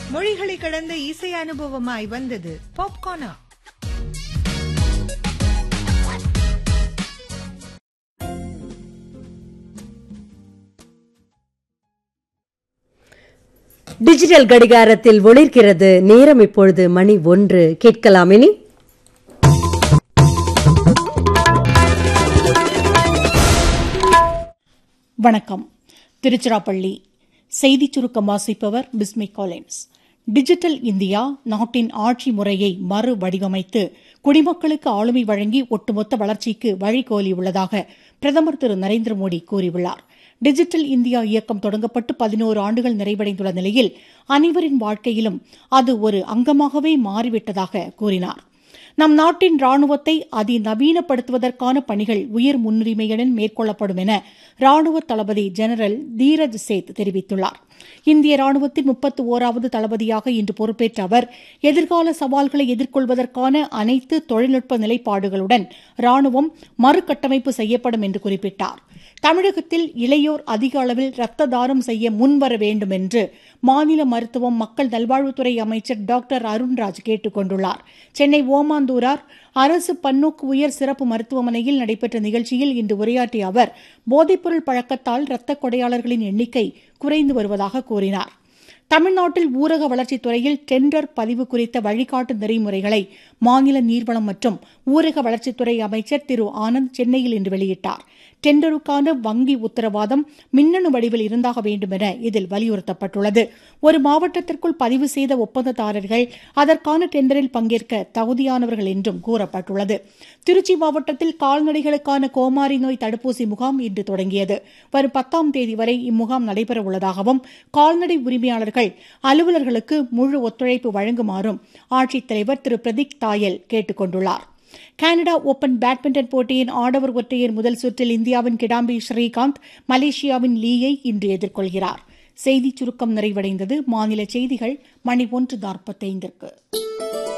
மொழிகளை கடந்த இசை அனுபவமாய் வந்தது பாப்கார்னா டிஜிட்டல் கடிகாரத்தில் ஒளிர்கிறது நேரம் இப்பொழுது மணி ஒன்று கேட்கலாம் இனி வணக்கம் திருச்சிராப்பள்ளி செய்திச் சுருக்கம் வாசிப்பவர் பிஸ்மி காலின்ஸ் டிஜிட்டல் இந்தியா நாட்டின் ஆட்சி முறையை மறு வடிவமைத்து குடிமக்களுக்கு ஆளுமை வழங்கி ஒட்டுமொத்த வளர்ச்சிக்கு வழிகோலியுள்ளதாக பிரதமர் திரு நரேந்திர மோடி கூறியுள்ளார் டிஜிட்டல் இந்தியா இயக்கம் தொடங்கப்பட்டு பதினோரு ஆண்டுகள் நிறைவடைந்துள்ள நிலையில் அனைவரின் வாழ்க்கையிலும் அது ஒரு அங்கமாகவே மாறிவிட்டதாக கூறினார் நம் நாட்டின் ராணுவத்தை அதிநவீனப்படுத்துவதற்கான பணிகள் உயர் முன்னுரிமையுடன் மேற்கொள்ளப்படும் என ராணுவ தளபதி ஜெனரல் தீரஜ் சேத் தெரிவித்துள்ளார் இந்திய ராணுவத்தின் முப்பத்து ஓராவது தளபதியாக இன்று பொறுப்பேற்ற அவர் எதிர்கால சவால்களை எதிர்கொள்வதற்கான அனைத்து தொழில்நுட்ப நிலைப்பாடுகளுடன் ராணுவம் மறுகட்டமைப்பு செய்யப்படும் என்று குறிப்பிட்டார் தமிழகத்தில் இளையோர் அதிக அளவில் ரத்த தானம் செய்ய முன்வர வேண்டும் என்று மாநில மருத்துவம் மக்கள் நல்வாழ்வுத்துறை அமைச்சர் டாக்டர் அருண்ராஜ் கேட்டுக் கொண்டுள்ளார் சென்னை ஓமாந்தூரார் அரசு பன்னோக்கு உயர் சிறப்பு மருத்துவமனையில் நடைபெற்ற நிகழ்ச்சியில் இன்று உரையாற்றிய அவர் போதைப்பொருள் பழக்கத்தால் இரத்த கொடையாளர்களின் எண்ணிக்கை குறைந்து வருவதாக கூறினார் தமிழ்நாட்டில் ஊரக வளர்ச்சித் துறையில் டெண்டர் பதிவு குறித்த வழிகாட்டு நெறிமுறைகளை மாநில நீர்வளம் மற்றும் ஊரக வளர்ச்சித்துறை அமைச்சர் திரு ஆனந்த் சென்னையில் இன்று வெளியிட்டார் டெண்டருக்கான வங்கி உத்தரவாதம் மின்னணு வடிவில் இருந்தாக வேண்டும் என இதில் வலியுறுத்தப்பட்டுள்ளது ஒரு மாவட்டத்திற்குள் பதிவு செய்த ஒப்பந்ததாரர்கள் அதற்கான டெண்டரில் பங்கேற்க தகுதியானவர்கள் என்றும் கூறப்பட்டுள்ளது திருச்சி மாவட்டத்தில் கால்நடைகளுக்கான கோமாரி நோய் தடுப்பூசி முகாம் இன்று தொடங்கியது வரும் பத்தாம் தேதி வரை இம்முகாம் நடைபெற உள்ளதாகவும் கால்நடை உரிமையாளர்கள் அலுவலர்களுக்கு முழு ஒத்துழைப்பு வழங்குமாறும் ஆட்சித்தலைவர் திரு பிரதீக் தாயல் கேட்டுக் கொண்டுள்ளார் கனடா ஓபன் பேட்மிண்டன் போட்டியின் ஆடவர் ஒற்றையர் முதல் சுற்றில் இந்தியாவின் கிடாம்பி ஸ்ரீகாந்த் மலேசியாவின் லீயை இன்று எதிர்கொள்கிறார் செய்திச் சுருக்கம் நிறைவடைந்தது மாநில செய்திகள் மணி ஒன்று நாற்பத்தைந்திற்கு